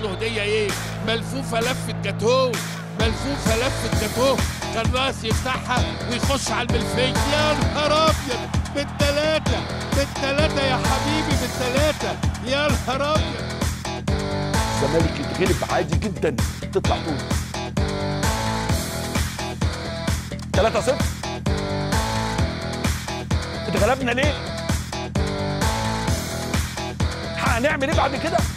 له هديه ايه ملفوفه لفه جاتوه ملفوفه لفه جاتوه كان ناقص يفتحها ويخش على الملفيه يا نهار ابيض بالتلاته بالتلاته يا حبيبي بالتلاته يا نهار ابيض الزمالك يتغلب عادي جدا تطلع طول 3 0 اتغلبنا ليه؟ هنعمل ايه بعد كده؟